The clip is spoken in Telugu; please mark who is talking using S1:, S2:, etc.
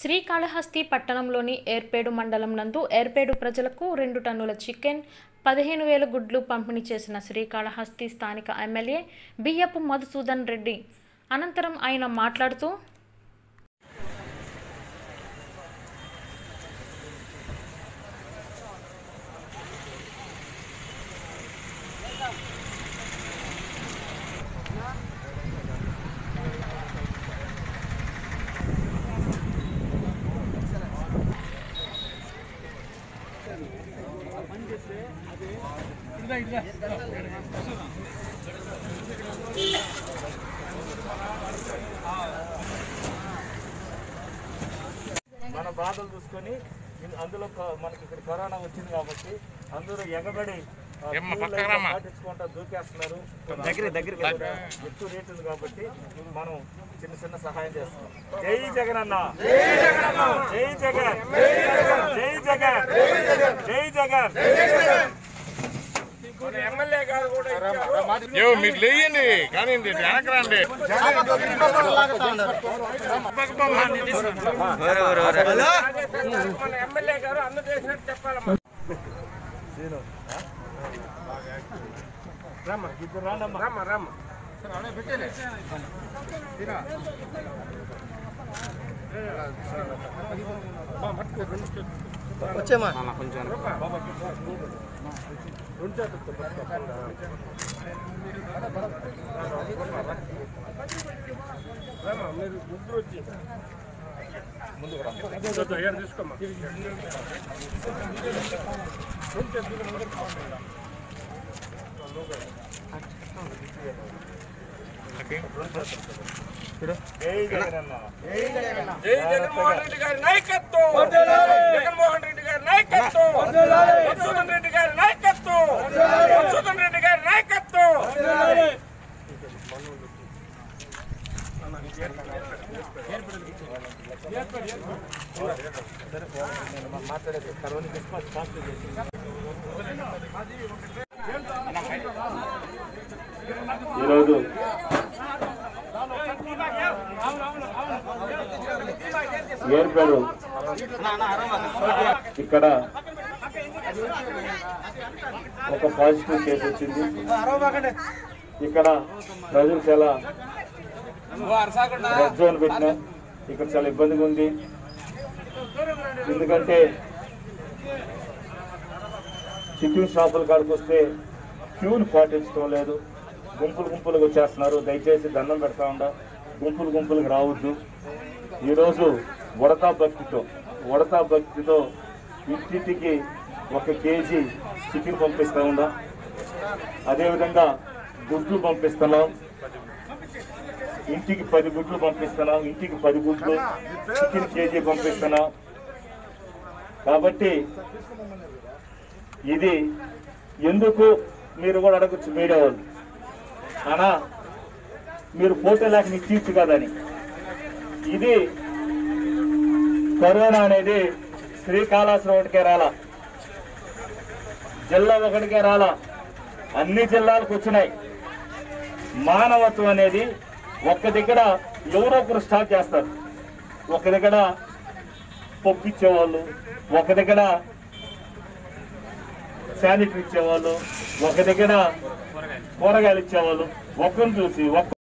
S1: శ్రీకాళహస్తి పట్టణంలోని ఏర్పేడు మండలం నందు ఏర్పేడు ప్రజలకు రెండు టన్నుల చికెన్ పదిహేను వేల గుడ్లు పంపిణీ చేసిన శ్రీకాళహస్తి స్థానిక ఎమ్మెల్యే బియ్యపు మధుసూదన్ రెడ్డి అనంతరం ఆయన మాట్లాడుతూ
S2: మన బాధలు చూసుకొని ఇన్- అందులో కొ- మనకి ఇక్కడ కరోనా వచ్చింది కాబట్టి అందరూ ఎగబడి ఆ, క్యూలైన్ లో పాటించుకుంటా దూకేస్తున్నారు దగ్గర దగ్గర ఎక్కువ రేట్ ఉంది కాబట్టి మనం చిన్న చిన్న సహాయం చేస్తున్నాం జై జగన్ అన్న జై జగన్ జై జగన్ జై జగన్
S3: ఏవో మీరు లేయండి కానీ వెనక రండి
S2: ఇప్పుడు రాండమ్మా జై జగన్ అన్న
S4: జై జగన్మోహన్ రెడ్డి గారి నాయకత్వం జగన్మోహన్ రెడ్డి గారి నాయకత్వం మధుసూదన్ రెడ్డి గారి నాయకత్వం మధుసూదన్ రెడ్డి గారి నాయకత్వం
S2: మాట్లాడేది కరోనా డిస్పాచ్ ఫాస్ట్ చేసి ఈరోజు ఏర్పేడు ఇక్కడ ఒక పాజిటివ్ కేసు వచ్చింది ఇక్కడ ప్రజలు చాలా రెడ్ జోన్ పెట్టినాం ఇక్కడ చాలా ఇబ్బందిగా ఉంది ఎందుకంటే చికెన్ షాపుల కాడికి వస్తే క్యూని పాటించడం లేదు గుంపులు గుంపులుగా వచ్చేస్తున్నారు దయచేసి దండం పెడతా ఉండ గుంపులు గుంపులకు రావద్దు ఈరోజు ఉడతా భక్తితో ఉడతా భక్తితో ఇంటింటికి ఒక కేజీ చికెన్ పంపిస్తా ఉండ అదేవిధంగా గుడ్లు పంపిస్తున్నాం ఇంటికి పది గుడ్లు పంపిస్తున్నాం ఇంటికి పది గుడ్లు చికెన్ కేజీ పంపిస్తున్నాం కాబట్టి ఇది ఎందుకు మీరు కూడా అడగచ్చు మీడియా వాళ్ళు అనా మీరు ఫోటో లేక మీకు తీర్చు కదని ఇది కరోనా అనేది శ్రీకాళహస్తి ఒకటికే రాలా జిల్లా ఒకటికే రాలా అన్ని జిల్లాలకు వచ్చినాయి మానవత్వం అనేది ఒక్క దగ్గర ఎవరో ఒకరు స్టార్ట్ చేస్తారు ఒక దగ్గర పప్పు ఇచ్చేవాళ్ళు ఒక దగ్గర శానిటరీ ఇచ్చేవాళ్ళు ఒక దగ్గర కూరగాయలు ఇచ్చేవాళ్ళు ఒక్కరిని చూసి ఒక్క